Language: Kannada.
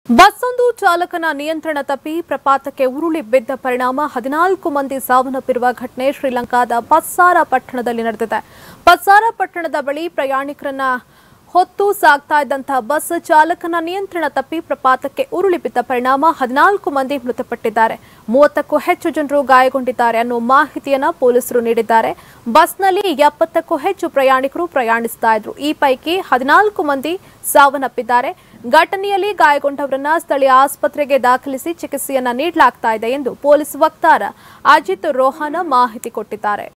ಬಸ್ಸೊಂದು ಚಾಲಕನ ನಿಯಂತ್ರಣ ತಪ್ಪಿ ಪ್ರಪಾತಕ್ಕೆ ಉರುಳಿ ಬಿದ್ದ ಪರಿಣಾಮ ಹದಿನಾಲ್ಕು ಮಂದಿ ಸಾವನ್ನಪ್ಪಿರುವ ಘಟನೆ ಶ್ರೀಲಂಕಾದ ಪಸ್ಸಾರ ಪಟ್ಟಣದಲ್ಲಿ ನಡೆದಿದೆ ಪಸ್ಸಾರ ಪಟ್ಟಣದ ಬಳಿ ಪ್ರಯಾಣಿಕರನ್ನ ಹೊತ್ತು ಸಾಗ್ತಾ ಇದ್ದಂತಹ ಬಸ್ ಚಾಲಕನ ನಿಯಂತ್ರಣ ತಪ್ಪಿ ಪ್ರಪಾತಕ್ಕೆ ಉರುಳಿ ಬಿದ್ದ ಪರಿಣಾಮ ಹದಿನಾಲ್ಕು ಮಂದಿ ಮೃತಪಟ್ಟಿದ್ದಾರೆ ಮೂವತ್ತಕ್ಕೂ ಹೆಚ್ಚು ಜನರು ಗಾಯಗೊಂಡಿದ್ದಾರೆ ಅನ್ನೋ ಮಾಹಿತಿಯನ್ನ ಪೊಲೀಸರು ನೀಡಿದ್ದಾರೆ ಬಸ್ನಲ್ಲಿ ಎಪ್ಪತ್ತಕ್ಕೂ ಹೆಚ್ಚು ಪ್ರಯಾಣಿಕರು ಪ್ರಯಾಣಿಸ್ತಾ ಇದ್ರು ಈ ಪೈಕಿ ಹದಿನಾಲ್ಕು ಮಂದಿ ಸಾವನ್ನಪ್ಪಿದ್ದಾರೆ ಘಟನೆಯಲ್ಲಿ ಗಾಯಗೊಂಡವರನ್ನ ಸ್ಥಳೀಯ ಆಸ್ಪತ್ರೆಗೆ ದಾಖಲಿಸಿ ಚಿಕಿತ್ಸೆಯನ್ನ ನೀಡಲಾಗ್ತಾ ಇದೆ ಎಂದು ಪೊಲೀಸ್ ವಕ್ತಾರ ಅಜಿತ್ ರೋಹನ ಮಾಹಿತಿ ಕೊಟ್ಟಿದ್ದಾರೆ